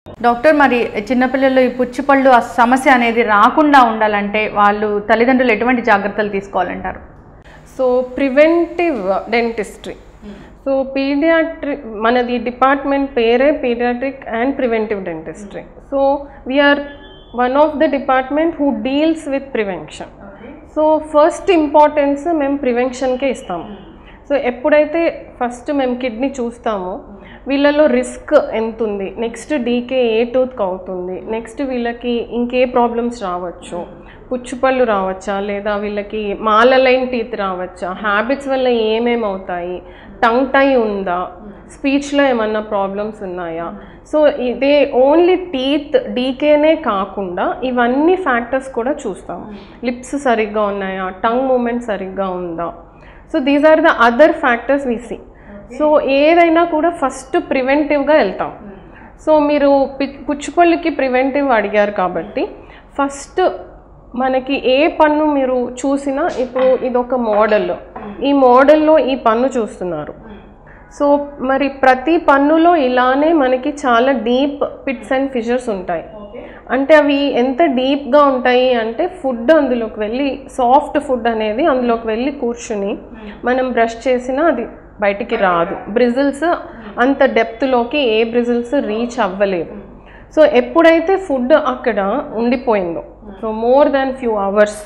doctor మరి చిన్నపిల్లల్లో ఈ పుచ్చిపళ్ళు ఆ సమస్య అనేది రాకుండా ఉండాలంటే వాళ్ళు తల్లిదండ్రులు ఎటువంటి జాగ్రత్తలు తీసుకోవాలంటారు సో ప్రివెంటివ్ డెంటిస్ట్రీ సో పీడియాట్రి మనది డిపార్ట్మెంట్ పేరే paediatric and preventive dentistry so we are one of the department who deals with prevention so first importance మేము ప్రివెన్షన్కే ఇస్తాము సో ఎప్పుడైతే ఫస్ట్ మేము కిడ్నీ చూస్తామో వీళ్ళలో రిస్క్ ఎంత ఉంది నెక్స్ట్ డీకే ఏ టూత్కి అవుతుంది నెక్స్ట్ వీళ్ళకి ఇంకే ప్రాబ్లమ్స్ రావచ్చు పుచ్చుపళ్ళు రావచ్చా లేదా వీళ్ళకి మాలలైన్ టీత్ రావచ్చా హ్యాబిట్స్ వల్ల ఏమేమి అవుతాయి టంగ్ టై ఉందా స్పీచ్లో ఏమన్నా ప్రాబ్లమ్స్ ఉన్నాయా సో ఇదే ఓన్లీ టీత్ డీకేనే కాకుండా ఇవన్నీ ఫ్యాక్టర్స్ కూడా చూస్తాం లిప్స్ సరిగ్గా ఉన్నాయా టంగ్ మూమెంట్ సరిగ్గా ఉందా so these are the other factors we see so ఏదైనా కూడా ఫస్ట్ ప్రివెంటివ్గా వెళ్తాం సో మీరు పి- పుచ్చుపళ్ళుకి ప్రివెంటివ్ అడిగారు కాబట్టి ఫస్ట్ మనకి ఏ పన్ను మీరు చూసినా ఇప్పుడు ఇదొక మోడల్ ఈ మోడల్లో ఈ పన్ను చూస్తున్నారు సో మరి ప్రతి పన్నులో ఇలానే మనకి చాలా డీప్ పిట్స్ అండ్ ఫిషర్స్ ఉంటాయి అంటే అవి ఎంత డీప్గా ఉంటాయి అంటే ఫుడ్ అందులోకి వెళ్ళి సాఫ్ట్ ఫుడ్ అనేది అందులోకి వెళ్ళి కూర్చుని మనం బ్రష్ చేసినా అది బయటికి రాదు బ్రిజిల్స్ అంత డెప్త్లోకి ఏ బ్రిజిల్స్ రీచ్ అవ్వలేవు సో ఎప్పుడైతే ఫుడ్ అక్కడ ఉండిపోయిందో so more than few hours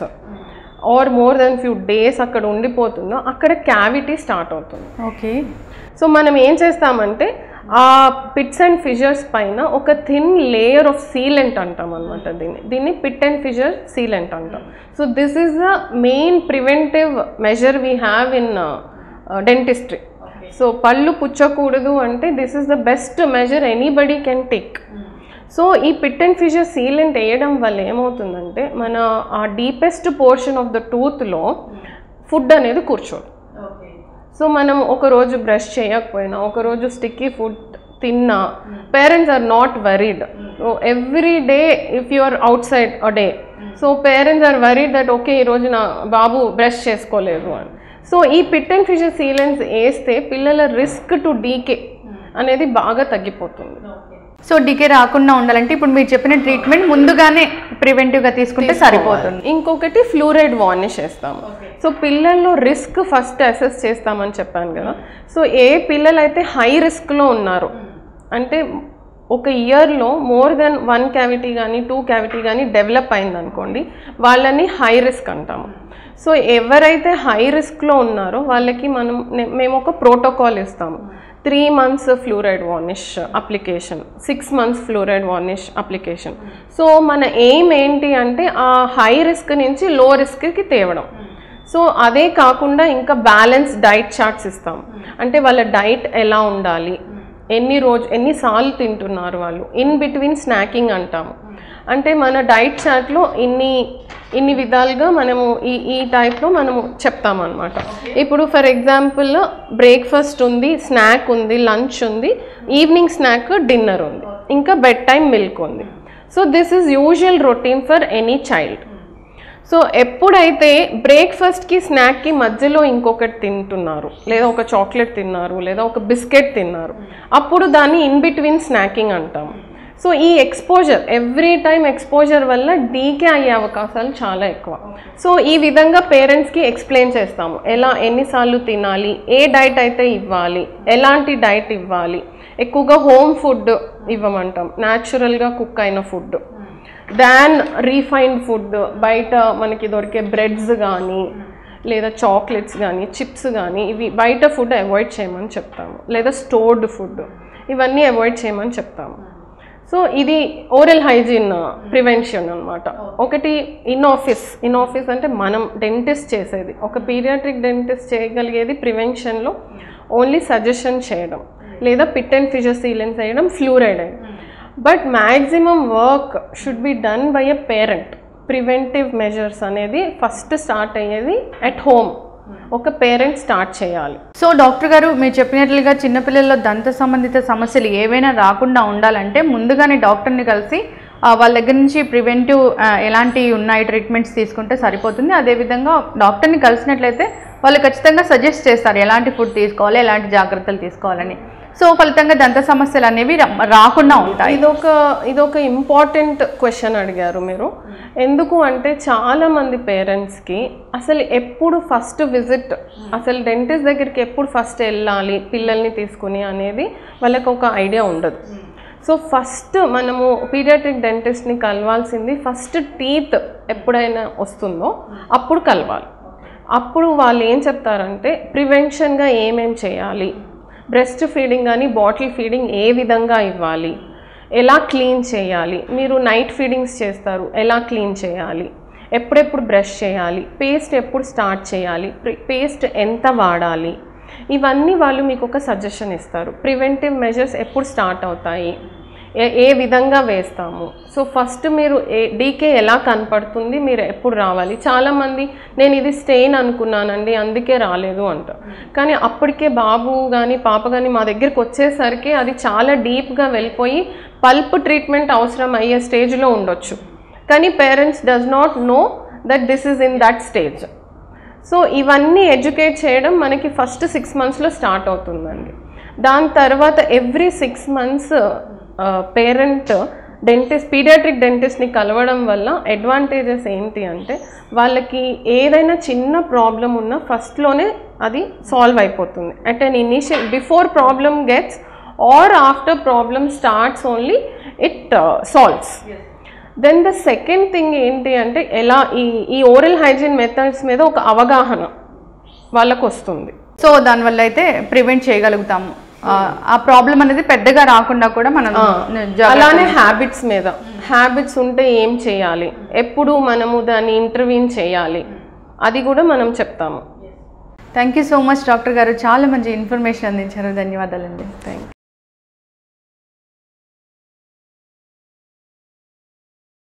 or more than few days అక్కడ ఉండిపోతుందో అక్కడ క్యావిటీ స్టార్ట్ అవుతుంది ఓకే సో మనం ఏం చేస్తామంటే ఆ పిట్స్ అండ్ ఫిషర్స్ పైన ఒక థిన్ లేయర్ ఆఫ్ సీలెంట్ అంటాం అనమాట దీన్ని దీన్ని పిట్ అండ్ ఫిషర్ సీలెంట్ అంటాం so this is the main preventive measure we have in dentistry so పళ్ళు పుచ్చకూడదు అంటే this is the best measure anybody can take so ఈ పిట్ అండ్ ఫిషర్ సీలెంట్ వేయడం వల్ల ఏమవుతుందంటే మన ఆ డీపెస్ట్ పోర్షన్ ఆఫ్ ద టూత్లో ఫుడ్ అనేది కూర్చోదు సో మనం ఒక రోజు బ్రష్ చేయకపోయినా ఒక రోజు స్టిక్కీ ఫుడ్ తిన్నా parents are not worried so every day if you are outside a day so parents are worried that okay ఈరోజు నా బాబు బ్రష్ చేసుకోలేదు అని సో ఈ పిట్ అండ్ ఫిషర్ సీలెన్స్ వేస్తే పిల్లల రిస్క్ టు డీకే అనేది బాగా తగ్గిపోతుంది సో డికే రాకుండా ఉండాలంటే ఇప్పుడు మీరు చెప్పిన ట్రీట్మెంట్ ముందుగానే ప్రివెంటివ్గా తీసుకుంటే సరిపోతుంది ఇంకొకటి ఫ్లూరైడ్ వార్నిష్ వేస్తాము సో పిల్లల్లో రిస్క్ ఫస్ట్ అసెస్ చేస్తామని చెప్పాను కదా సో ఏ పిల్లలైతే హై రిస్క్లో ఉన్నారు అంటే ఒక ఇయర్లో మోర్ దెన్ వన్ క్యావిటీ కానీ టూ క్యావిటీ కానీ డెవలప్ అయింది అనుకోండి వాళ్ళని హై రిస్క్ అంటాము సో ఎవరైతే హై రిస్క్లో ఉన్నారో వాళ్ళకి మనం నే- మేము ఒక ప్రోటోకాల్ ఇస్తాము three months fluoride varnish application six months fluoride varnish application so మన ఎయిమ్ ఏంటి అంటే ఆ హై రిస్క్ నుంచి లో రిస్క్కి తేవడం సో అదే కాకుండా ఇంకా బ్యాలెన్స్ డైట్ చార్ట్స్ ఇస్తాం అంటే వాళ్ళ డైట్ ఎలా ఉండాలి ఎన్ని రోజు ఎన్నిసార్లు తింటున్నారు వాళ్ళు ఇన్ బిట్వీన్ స్నాకింగ్ అంటాము అంటే మన డైట్ చార్ట్లో ఇన్ని ఇన్ని విధాలుగా మనము ఈ ఈ టైప్లో మనము చెప్తామన్నమాట ఇప్పుడు ఫర్ ఎగ్జాంపుల్ బ్రేక్ఫాస్ట్ ఉంది స్నాక్ ఉంది లంచ్ ఉంది ఈవినింగ్ స్నాక్ డిన్నర్ ఉంది ఇంకా బెడ్ టైం మిల్క్ ఉంది so this is usual routine for any child so ఎప్పుడైతే బ్రేక్ఫాస్ట్కి స్నాక్కి మధ్యలో ఇంకొకటి తింటున్నారు లేదా ఒక చాక్లెట్ తిన్నారు లేదా ఒక బిస్కెట్ తిన్నారు అప్పుడు దాన్ని ఇన్ బిట్వీన్ స్నాకింగ్ అంటాం సో ఈ ఎక్స్పోజర్ ఎవ్రీ టైం ఎక్స్పోజర్ వల్ల డీకే అయ్యే అవకాశాలు చాలా ఎక్కువ సో ఈ విధంగా పేరెంట్స్కి ఎక్స్ప్లెయిన్ చేస్తాము ఎలా ఎన్నిసార్లు తినాలి ఏ డైట్ అయితే ఇవ్వాలి ఎలాంటి డైట్ ఇవ్వాలి ఎక్కువగా హోమ్ ఫుడ్ ఇవ్వమంటాం న్యాచురల్గా కుక్ అయిన ఫుడ్ దాన్ రీఫైన్డ్ ఫుడ్ బయట మనకి దొరికే బ్రెడ్స్ కానీ లేదా చాక్లెట్స్ కానీ చిప్స్ కానీ ఇవి బయట ఫుడ్ అవాయిడ్ చేయమని చెప్తాము లేదా స్టోర్డ్ ఫుడ్ ఇవన్నీ అవాయిడ్ చేయమని చెప్తాము సో ఇది ఓరల్ హైజీన్ ప్రివెన్షన్ అనమాట ఒకటి ఇన్ ఆఫీస్ ఇన్ ఆఫీస్ అంటే మనం డెంటిస్ట్ చేసేది ఒక పీరియాట్రిక్ డెంటిస్ట్ చేయగలిగేది ప్రివెన్షన్లో ఓన్లీ సజెషన్ చేయడం లేదా పిట్ అండ్ ఫిషర్ సీలెన్స్ చేయడం fluoride but maximum work should be done by a parent preventive measures అనేది ఫస్ట్ స్టార్ట్ అయ్యేది అట్ హోమ్ ఒక పేరెంట్ స్టార్ట్ చేయాలి సో డాక్టర్ గారు మీరు చెప్పినట్లుగా చిన్నపిల్లల్లో దంత సంబంధిత సమస్యలు ఏవైనా రాకుండా ఉండాలంటే ముందుగానే డాక్టర్ని కలిసి ఆ, వాళ్ళ దగ్గర నుంచి ప్రివెంటివ్ ఎలాంటి ఉన్నాయి ట్రీట్మెంట్స్ తీసుకుంటే సరిపోతుంది అదేవిధంగా డాక్టర్ని కలిసినట్లయితే వాళ్ళు ఖచ్చితంగా సజెస్ట్ చేస్తారు ఎలాంటి ఫుడ్ తీసుకోవాలి ఎలాంటి జాగ్రత్తలు తీసుకోవాలని సో ఫలితంగా దంత సమస్యలు అనేవి రా- రాకుండా ఉంటాయి ఇదొక ఇదొక ఇంపార్టెంట్ క్వశ్చన్ అడిగారు మీరు ఎందుకు అంటే చాలా మంది పేరెంట్స్కి అసలు ఎప్పుడు ఫస్ట్ విజిట్ అసలు డెంటిస్ట్ దగ్గరికి ఎప్పుడు ఫస్ట్ వెళ్ళాలి పిల్లల్ని తీసుకుని అనేది వాళ్ళకి ఒక ఐడియా ఉండదు సో ఫస్ట్ మనము పీడియాట్రిక్ డెంటిస్ట్ని కలవాల్సింది ఫస్ట్ టీత్ ఎప్పుడైనా వస్తుందో అప్పుడు కలవాలి అప్పుడు వాళ్ళు ఏం చెప్తారంటే ప్రివెన్షన్గా ఏమేం చేయాలి బ్రెస్ట్ ఫీడింగ్ కానీ బాటిల్ ఫీడింగ్ ఏ విధంగా ఇవ్వాలి ఎలా క్లీన్ చేయాలి మీరు నైట్ ఫీడింగ్స్ చేస్తారు ఎలా క్లీన్ చేయాలి ఎప్పుడెప్పుడు బ్రష్ చేయాలి పేస్ట్ ఎప్పుడు స్టార్ట్ చేయాలి పేస్ట్ ఎంత వాడాలి ఇవన్నీ వాళ్ళు మీకు ఒక సజెషన్ ఇస్తారు ప్రివెంటివ్ మెజర్స్ ఎప్పుడు స్టార్ట్ అవుతాయి ఏ ఏ విధంగా వేస్తాము సో ఫస్ట్ మీరు ఏ డీకే ఎలా కనపడుతుంది మీరు ఎప్పుడు రావాలి చాలామంది నేను ఇది స్టెయిన్ అనుకున్నానండి అందుకే రాలేదు అంట కానీ అప్పటికే బాబు కానీ పాప కానీ మా దగ్గరికి వచ్చేసరికి అది చాలా డీప్గా వెళ్ళిపోయి పల్ప్ ట్రీట్మెంట్ అవసరం అయ్యే స్టేజ్లో ఉండొచ్చు కానీ parents does not know that this is in that stage so ఇవన్నీ ఎడ్యుకేట్ చేయడం మనకి ఫస్ట్ సిక్స్ మంత్స్లో స్టార్ట్ అవుతుందండి దాని తర్వాత every six months parent dentist paediatric డెంటిస్ట్ని కలవడం వల్ల అడ్వాంటేజెస్ ఏంటి అంటే వాళ్ళకి ఏదైనా చిన్న ప్రాబ్లం ఉన్నా ఫస్ట్లోనే అది సాల్వ్ అయిపోతుంది at an initial before problem gets or after problem starts only it solves then the second thing ఏంటి అంటే ఎలా ఈ ఈ ఓరల్ హైజీన్ మెథడ్స్ మీద ఒక అవగాహన వాళ్ళకు వస్తుంది సో దానివల్ల అయితే ప్రివెంట్ చేయగలుగుతాము ఆ, ఆ ప్రాబ్లం అనేది పెద్దగా రాకుండా కూడా మనం జాగ్రత్త- అలానే హ్యాబిట్స్ మీద హ్యాబిట్స్ ఉంటే ఏం చేయాలి ఎప్పుడు మనము దాన్ని ఇంటర్వ్యూన్ చేయాలి అది కూడా మనం చెప్తాము thank you so much doctor గారు చాలా మంచి ఇన్ఫర్మేషన్ అందించారు ధన్యవాదాలండి థ్యాంక్